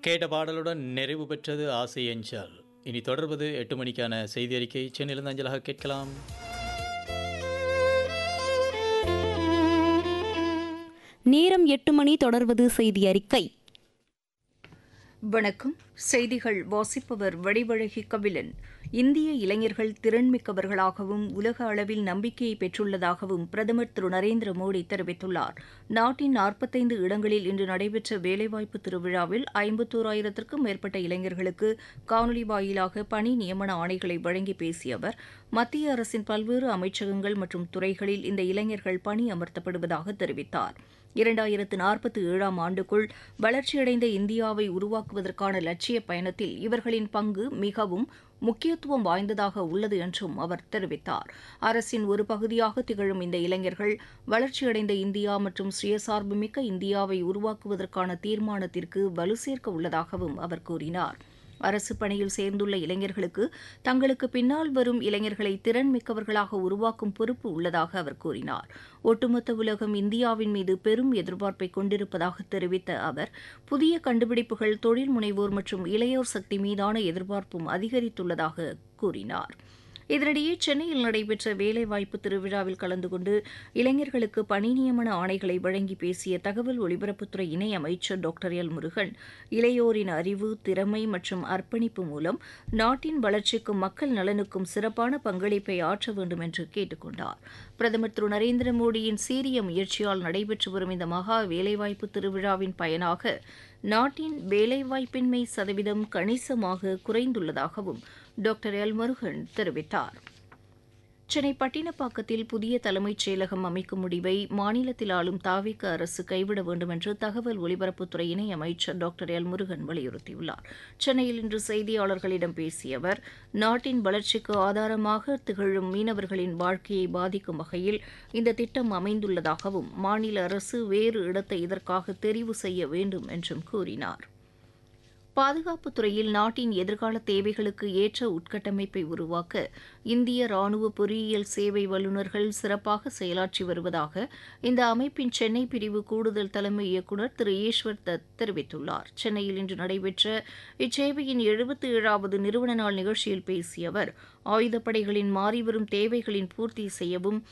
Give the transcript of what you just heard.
கேட்ட பாடலுடன் நிறைவு பெற்றது ஆசை எஞ்சால் இனி தொடர்வது எட்டு மணிக்கான செய்தி அறிக்கை சென்னையிலிருந்து அஞ்சலாக கேட்கலாம் நேரம் எட்டு மணி தொடர்வது செய்தி அறிக்கை வணக்கம் செய்திகள் வாசிப்பவர் வடிவழகி கபிலன் இந்திய இளைஞர்கள் திறன்மிக்கவர்களாகவும் உலக அளவில் நம்பிக்கையை பெற்றுள்ளதாகவும் பிரதமர் திரு நரேந்திர மோடி தெரிவித்துள்ளார் நாட்டின் நாற்பத்தைந்து இடங்களில் இன்று நடைபெற்ற வேலைவாய்ப்பு திருவிழாவில் ஐம்பத்தோராயிரத்திற்கும் மேற்பட்ட இளைஞர்களுக்கு காணொலி வாயிலாக பணி நியமன ஆணைகளை வழங்கி பேசிய அவர் மத்திய அரசின் பல்வேறு அமைச்சகங்கள் மற்றும் துறைகளில் இந்த இளைஞர்கள் பணி அமர்த்தப்படுவதாக தெரிவித்தார் இரண்டாயிரத்து நாற்பத்தி ஏழாம் ஆண்டுக்குள் வளர்ச்சியடைந்த இந்தியாவை உருவாக்குவதற்கான லட்சிய பயணத்தில் இவர்களின் பங்கு மிகவும் முக்கியத்துவம் வாய்ந்ததாக உள்ளது என்றும் அவர் தெரிவித்தார் அரசின் ஒரு பகுதியாக திகழும் இந்த இளைஞர்கள் வளர்ச்சியடைந்த இந்தியா மற்றும் சுயசார்புமிக்க இந்தியாவை உருவாக்குவதற்கான தீர்மானத்திற்கு வலு சேர்க்க உள்ளதாகவும் அவர் கூறினார் அரசு பணியில் சேர்ந்துள்ள இளைஞர்களுக்கு தங்களுக்கு பின்னால் வரும் இளைஞர்களை திறன் மிக்கவர்களாக உருவாக்கும் பொறுப்பு உள்ளதாக அவர் கூறினார் ஒட்டுமொத்த உலகம் இந்தியாவின் மீது பெரும் எதிர்பார்ப்பை கொண்டிருப்பதாக தெரிவித்த அவர் புதிய கண்டுபிடிப்புகள் தொழில் முனைவோர் மற்றும் இளையோர் சக்தி மீதான எதிர்பார்ப்பும் அதிகரித்துள்ளதாக கூறினார் இதனிடையே சென்னையில் நடைபெற்ற வேலைவாய்ப்பு திருவிழாவில் கலந்து கொண்டு இளைஞர்களுக்கு பணி நியமன ஆணைகளை வழங்கி பேசிய தகவல் ஒலிபரப்புத்துறை இணை அமைச்சர் டாக்டர் எல் முருகன் இளையோரின் அறிவு திறமை மற்றும் அர்ப்பணிப்பு மூலம் நாட்டின் வளர்ச்சிக்கும் மக்கள் நலனுக்கும் சிறப்பான பங்களிப்பை ஆற்ற வேண்டும் என்று கேட்டுக் கொண்டார் பிரதமர் திரு நரேந்திர மோடியின் சீரிய முயற்சியால் நடைபெற்று வரும் இந்த மகா வேலைவாய்ப்பு திருவிழாவின் பயனாக நாட்டின் வேலைவாய்ப்பின்மை சதவீதம் கணிசமாக குறைந்துள்ளதாகவும் டாக்டர் எல் முருகன் தெரிவித்தார் சென்னை பட்டினப்பாக்கத்தில் புதிய தலைமைச் செயலகம் அமைக்கும் முடிவை மாநிலத்தில் ஆளும் தாவிக அரசு கைவிட வேண்டும் என்று தகவல் ஒலிபரப்புத்துறை இணை அமைச்சர் டாக்டர் எல் முருகன் வலியுறுத்தியுள்ளார் சென்னையில் இன்று செய்தியாளர்களிடம் பேசிய அவர் நாட்டின் வளர்ச்சிக்கு ஆதாரமாக திகழும் மீனவர்களின் வாழ்க்கையை பாதிக்கும் வகையில் இந்த திட்டம் அமைந்துள்ளதாகவும் மாநில அரசு வேறு இடத்தை இதற்காக தெரிவு செய்ய வேண்டும் என்றும் கூறினார் பாதுகாப்புத் துறையில் நாட்டின் எதிர்கால தேவைகளுக்கு ஏற்ற உட்கட்டமைப்பை உருவாக்க இந்திய ராணுவ பொறியியல் சேவை வல்லுநர்கள் சிறப்பாக செயலாற்றி வருவதாக இந்த அமைப்பின் சென்னை பிரிவு கூடுதல் தலைமை இயக்குநர் திரு ஈஸ்வர் தத் தெரிவித்துள்ளார் சென்னையில் இன்று நடைபெற்ற இச்சேவையின் எழுபத்தி ஏழாவது நிறுவன நாள் நிகழ்ச்சியில் பேசிய அவர் ஆயுதப்படைகளின் மாறிவரும் தேவைகளின் பூர்த்தி செய்யவும்